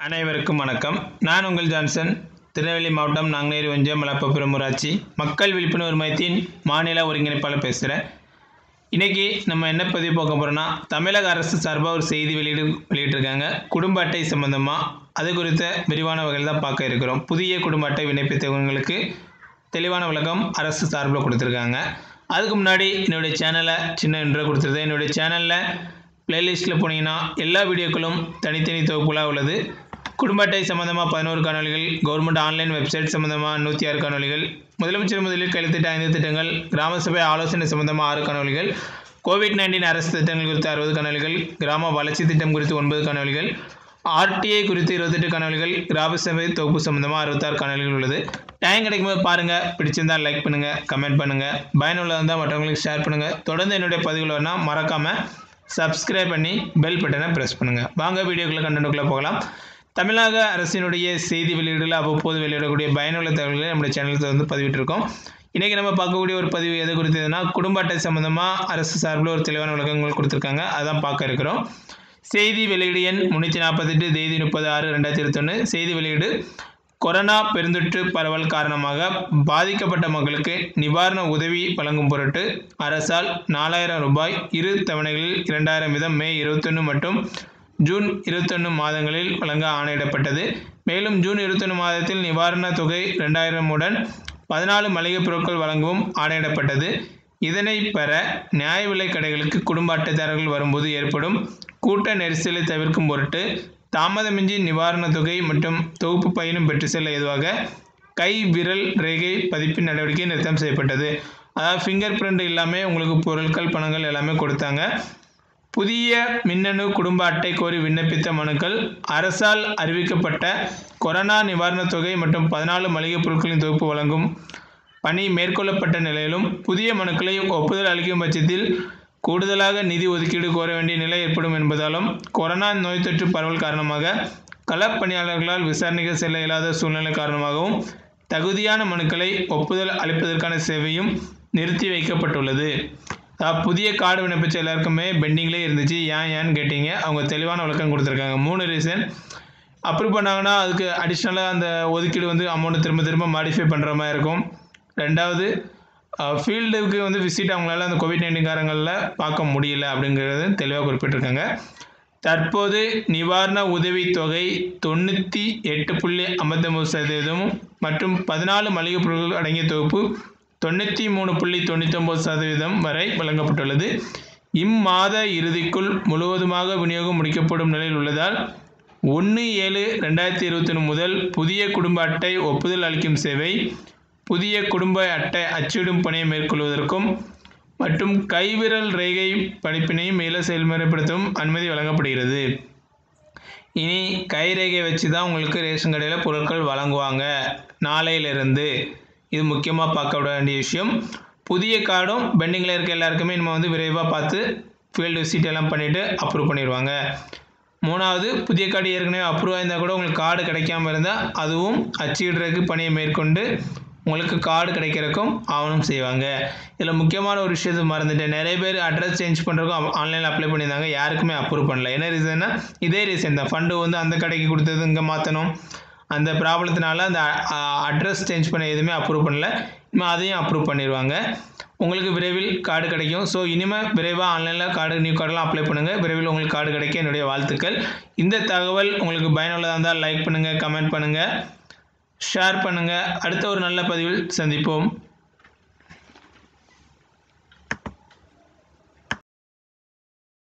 அனைவருக்கும் வணக்கம் நான் உங்கள் ஜான்சன் திருநெல்வேலி மாவட்டம் நாங்குநேரி ஒன்றியம் மலப்பபுரம் ஊராட்சி மக்கள் விழிப்புணர்வு மையத்தின் மாநில ஒருங்கிணைப்பாளர் பேசுகிறேன் இன்றைக்கி நம்ம என்ன பதிவு பார்க்க போகிறோன்னா தமிழக அரசு சார்பாக ஒரு செய்தி வெளியிடு வெளியிட்டிருக்காங்க குடும்ப அட்டை சம்மந்தமாக அது குறித்த விரிவான வகையில் தான் பார்க்க இருக்கிறோம் புதிய குடும்ப அட்டை விண்ணப்பித்தவங்களுக்கு தெளிவான விளக்கம் அரசு சார்பில் கொடுத்துருக்காங்க அதுக்கு முன்னாடி என்னுடைய சேனலை சின்ன இன்ட்ரோ கொடுத்துருந்தேன் என்னுடைய சேனலில் பிளேலிஸ்ட்டில் போனீங்கன்னா எல்லா வீடியோக்களும் தனித்தனி தொகுப்புலாக உள்ளது குடும்ப அட்டை சம்மந்தமாக பதினோரு காணொலிகள் கவர்மெண்ட் ஆன்லைன் வெப்சைட் சம்மந்தமாக நூற்றி ஆறு காணொலிகள் முதலமைச்சர் முதலில் கையெழுத்திட்ட ஐந்து திட்டங்கள் கிராம சபை ஆலோசனை சம்மந்தமாக ஆறு காணொலிகள் கோவிட் நைன்டீன் அரசு திட்டங்கள் குறித்து அறுபது காணொலிகள் கிராம வளர்ச்சி திட்டம் குறித்து ஒன்பது காணொலிகள் ஆர்டிஐ குறித்து இருபத்தெட்டு காணொலிகள் கிராம சபை தொகுப்பு சம்மந்தமாக அறுபத்தாறு காணொலிகள் உள்ளது டைம் கிடைக்கும்போது பாருங்கள் பிடிச்சிருந்தா லைக் பண்ணுங்கள் கமெண்ட் பண்ணுங்கள் பயனுள்ளதாக இருந்தால் மற்றவங்களுக்கு ஷேர் பண்ணுங்கள் தொடர்ந்து என்னுடைய பதிவுகள் வரணும் மறக்காமல் சப்ஸ்கிரைப் பண்ணி பெல் பட்டனை ப்ரெஸ் பண்ணுங்கள் வாங்க வீடியோக்குள்ளே கண்டென்ட்டுக்குள்ளே போகலாம் தமிழக அரசினுடைய செய்தி வெளியீடுகள் அவ்வப்போது வெளியிடக்கூடிய பயனுள்ள தகவல்களை நம்முடைய சேனலுக்கு வந்து பதிவிட்டிருக்கோம் இன்றைக்கி நம்ம பார்க்கக்கூடிய ஒரு பதிவு எது குறித்ததுன்னா குடும்ப அட்டை சம்மந்தமாக அரசு சார்பில் ஒரு தெளிவான விளக்கங்கள் கொடுத்துருக்காங்க அதான் பார்க்க இருக்கிறோம் செய்தி வெளியீடு எண் முந்நூற்றி நாற்பத்தெட்டு தேதி முப்பது ஆறு ரெண்டாயிரத்தி இருபத்தொன்று செய்தி வெளியீடு கொரோனா பெருந்தொற்று பரவல் காரணமாக பாதிக்கப்பட்ட மக்களுக்கு நிவாரண உதவி வழங்கும் பொருட்டு அரசால் நாலாயிரம் ரூபாய் இரு தவணைகளில் இரண்டாயிரம் வீதம் மே இருபத்தொன்று மற்றும் ஜூன் இருபத்தொன்று மாதங்களில் வழங்க ஆணையிடப்பட்டது மேலும் ஜூன் இருபத்தொன்று மாதத்தில் நிவாரணத் தொகை ரெண்டாயிரமுடன் பதினாலு மளிகைப் பொருட்கள் வழங்கவும் ஆணையிடப்பட்டது இதனை பெற நியாய விலைக் கடைகளுக்கு குடும்ப அட்டைதாரர்கள் வரும்போது ஏற்படும் கூட்ட நெரிசலை தவிர்க்கும் பொருட்டு தாமதமின்றி நிவாரணத் தொகை மற்றும் தொகுப்பு பயனும் பெற்று செல்ல ஏதுவாக கை விரல் ரேகை பதிப்பின் நடவடிக்கை நிறுத்தம் செய்யப்பட்டது அதாவது ஃபிங்கர் பிரிண்ட் இல்லாமல் உங்களுக்கு பொருட்கள் பணங்கள் எல்லாமே கொடுத்தாங்க புதிய மின்னணு குடும்ப அட்டை கோரி விண்ணப்பித்த மனுக்கள் அரசால் அறிவிக்கப்பட்ட கொரோனா நிவாரணத் தொகை மற்றும் பதினாலு மளிகைப் பொருட்களின் தொகுப்பு வழங்கும் பணி மேற்கொள்ளப்பட்ட நிலையிலும் புதிய மனுக்களை ஒப்புதல் அளிக்கும் பட்சத்தில் கூடுதலாக நிதி ஒதுக்கீடு கோர வேண்டிய நிலை ஏற்படும் என்பதாலும் கொரோனா நோய் தொற்று பரவல் காரணமாக களப்பணியாளர்களால் விசாரணைக்கு செல்ல இயலாத சூழ்நிலை காரணமாகவும் தகுதியான மனுக்களை ஒப்புதல் அளிப்பதற்கான சேவையும் நிறுத்தி வைக்கப்பட்டுள்ளது அதாவது புதிய கார்டு விண்ணப்பிச்ச எல்லாருக்குமே பெண்டிங்லேயே இருந்துச்சு ஏன் ஏன்னு கேட்டீங்க அவங்க தெளிவான விளக்கம் கொடுத்துருக்காங்க மூணு ரீசன் அப்ரூவ் பண்ணாங்கன்னா அதுக்கு அடிஷ்னலாக அந்த ஒதுக்கீடு வந்து அமௌண்ட்டு திரும்ப திரும்ப மாடிஃபை பண்ணுற மாதிரி இருக்கும் ரெண்டாவது ஃபீல்டுக்கு வந்து விசிட் அவங்களால அந்த கோவிட் நைன்டீன் காரங்களில் பார்க்க முடியல அப்படிங்கிறது தெளிவாக குறிப்பிட்டிருக்காங்க தற்போது நிவாரண உதவித் தொகை தொண்ணூற்றி எட்டு புள்ளி ஐம்பத்தொம்பது சதவீதமும் மற்றும் பதினாலு மளிகைப் பொருட்கள் அடங்கிய தொகுப்பு தொண்ணூற்றி மூணு புள்ளி தொண்ணூத்தொம்பது சதவீதம் வரை வழங்கப்பட்டுள்ளது இம்மாத இறுதிக்குள் முழுவதுமாக விநியோகம் முடிக்கப்படும் நிலையில் உள்ளதால் ஒன்று ஏழு ரெண்டாயிரத்தி இருபத்தொன்று முதல் புதிய குடும்ப அட்டை ஒப்புதல் அளிக்கும் சேவை புதிய குடும்ப அட்டை அச்சிடும் பணியை மேற்கொள்வதற்கும் மற்றும் கைவிரல் ரேகை படிப்பினையும் மேல செயல்முறைப்படுத்தவும் அனுமதி வழங்கப்படுகிறது இனி கைரேகை வச்சு தான் உங்களுக்கு ரேஷன் கடையில் பொருட்கள் வழங்குவாங்க நாளையிலிருந்து இது முக்கியமாக பார்க்க வேண்டிய விஷயம் புதிய கார்டும் பெண்டிங்கில் இருக்க எல்லாருக்குமே நம்ம வந்து விரைவாக பார்த்து ஃபீல்டு விசிட் எல்லாம் பண்ணிவிட்டு அப்ரூவ் பண்ணிடுவாங்க மூணாவது புதிய கார்டு ஏற்கனவே அப்ரூவ் ஆயிருந்தால் கூட உங்களுக்கு கார்டு கிடைக்காம இருந்தால் அதுவும் அச்சிடுறதுக்கு பணியை மேற்கொண்டு உங்களுக்கு கார்டு கிடைக்கிறதுக்கும் ஆவணம் செய்வாங்க இதில் முக்கியமான ஒரு விஷயத்தை மறந்துட்டேன் நிறைய பேர் அட்ரஸ் சேஞ்ச் பண்ணுறதுக்கும் ஆன்லைனில் அப்ளை பண்ணியிருந்தாங்க யாருக்குமே அப்ரூவ் பண்ணல என்ன ரீசன்னா இதே ரீசன் தான் ஃபண்டு வந்து அந்த கடைக்கு கொடுத்தது இங்கே மாற்றணும் அந்த ப்ராப்ளத்தினால அந்த அட்ரஸ் சேஞ்ச் பண்ண எதுவுமே அப்ரூவ் பண்ணல இனிமேல் அதையும் அப்ரூவ் பண்ணிடுவாங்க உங்களுக்கு விரைவில் கார்டு கிடைக்கும் ஸோ இனிமேல் விரைவாக ஆன்லைனில் கார்டு நியூ கார்டெலாம் அப்ளை பண்ணுங்கள் விரைவில் உங்களுக்கு கார்டு கிடைக்க என்னுடைய வாழ்த்துக்கள் இந்த தகவல் உங்களுக்கு பயனுள்ளதாக இருந்தால் லைக் பண்ணுங்கள் கமெண்ட் பண்ணுங்கள் ஷேர் பண்ணுங்கள் அடுத்த ஒரு நல்ல பதிவில் சந்திப்போம்